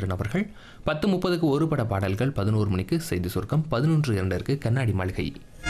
ரவிச்சந்திரன் அவர்கள் பத்து முப்பதுக்கு ஒரு பட பாடல்கள் பதினோரு மணிக்கு செய்தி சுருக்கம் பதினொன்று இரண்டிற்கு கண்ணாடி மாளிகை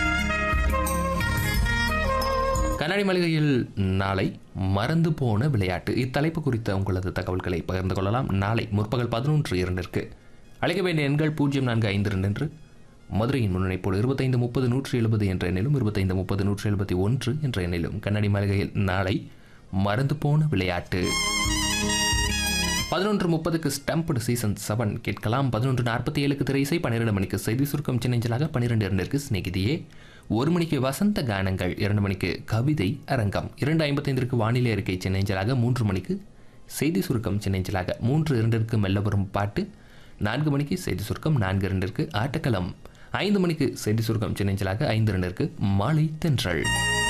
கண்ணாடி மாளிகையில் நாளை மறந்து போன விளையாட்டு இத்தலைப்பு குறித்த உங்களது தகவல்களை பகிர்ந்து கொள்ளலாம் நாளை முற்பகல் பதினொன்று இரண்டிற்கு அழைக்க வேண்டிய எண்கள் பூஜ்ஜியம் நான்கு ஐந்து ரெண்டு என்று மதுரையின் முன்னணிப்போடு இருபத்தைந்து முப்பது நூற்றி எழுபது என்ற எண்ணிலும் இருபத்தைந்து முப்பது நூற்றி எழுபத்தி ஒன்று என்ற எண்ணிலும் கண்ணாடி மாளிகையில் நாளை மறந்து போன விளையாட்டு பதினொன்று முப்பதுக்கு ஸ்டம்படு சீசன் செவன் கேட்கலாம் பதினொன்று நாற்பத்தி ஏழுக்கு திரைசை பன்னிரெண்டு மணிக்கு செய்தி சுருக்கம் சின்னஞ்சலாக பன்னிரெண்டு இரண்டிற்கு சிநேகிதியே ஒரு மணிக்கு வசந்த கானங்கள் இரண்டு மணிக்கு கவிதை அரங்கம் இரண்டு ஐம்பத்தைந்திற்கு வானிலை அறிக்கை சின்னஞ்சலாக மூன்று மணிக்கு செய்தி சுருக்கம் சின்னஞ்சலாக மூன்று இரண்டிற்கு மெல்ல வரும் பாட்டு நான்கு மணிக்கு செய்தி சுருக்கம் நான்கு இரண்டிற்கு ஆட்டக்களம் ஐந்து மணிக்கு செய்தி சுருக்கம் சின்னஞ்சலாக ஐந்து இரண்டிற்கு மாலை தென்றல்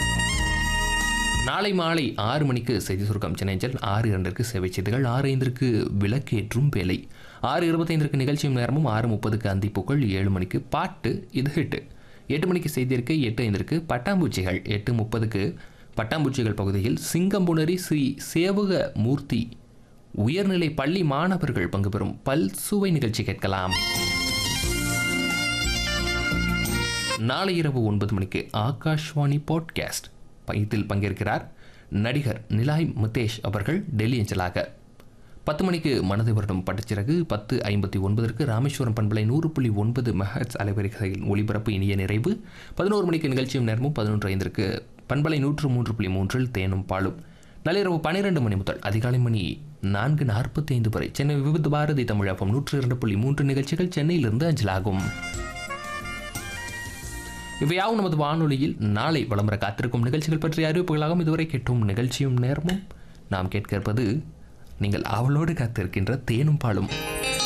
நாளை மாலை ஆறு மணிக்கு செய்தி சுருக்கம் சென்னைஞ்சல் ஆறு இரண்டிற்கு சேவை செய்திகள் ஆறு ஐந்திற்கு விளக்கேற்றும் வேலை ஆறு இருபத்தைந்திற்கு நிகழ்ச்சியும் நேரமும் ஆறு முப்பதுக்கு அந்திப்பூக்கள் ஏழு மணிக்கு பாட்டு இது ஹிட்டு எட்டு மணிக்கு செய்திருக்கு எட்டு ஐந்திற்கு பட்டாம்பூச்சிகள் எட்டு முப்பதுக்கு பட்டாம்பூச்சிகள் பகுதியில் சிங்கம்புணரி ஸ்ரீ சேவக மூர்த்தி உயர்நிலை பள்ளி மாணவர்கள் பங்கு பெறும் பல்சுவை நிகழ்ச்சி கேட்கலாம் நாளை இரவு ஒன்பது மணிக்கு ஆகாஷ்வாணி பாட்காஸ்ட் இதில் பங்கேற்கிறார் நடிகர் நிலாய் முத்தேஷ் அவர்கள் டெல்லி அஞ்சலாக பத்து மணிக்கு மனதை வருடம் பட்டுச்சிறகு பத்து ஐம்பத்தி ஒன்பதற்கு ராமேஸ்வரம் பண்பலை நூறு புள்ளி ஒன்பது மெஹட்ஸ் அலைவரிசையில் ஒளிபரப்பு இனிய நிறைவு பதினோரு மணிக்கு நிகழ்ச்சியும் நேரமும் பதினொன்று ஐந்திற்கு பண்பலை நூற்று மூன்று புள்ளி மூன்றில் தேனும் பாலும் நள்ளிரவு பன்னிரண்டு மணி முதல் அதிகாலை மணி நான்கு நாற்பத்தி ஐந்து வரை சென்னை விவித பாரதி தமிழகம் நூற்று இரண்டு புள்ளி மூன்று நிகழ்ச்சிகள் சென்னையிலிருந்து அஞ்சலாகும் இவையாவும் நமது வானொலியில் நாளை வளம்பர காத்திருக்கும் நிகழ்ச்சிகள் பற்றிய அறிவிப்புகளாகவும் இதுவரை கேட்டும் நிகழ்ச்சியும் நேரமும் நாம் கேட்க இருப்பது நீங்கள் அவளோடு காத்திருக்கின்ற தேனும் பாலும்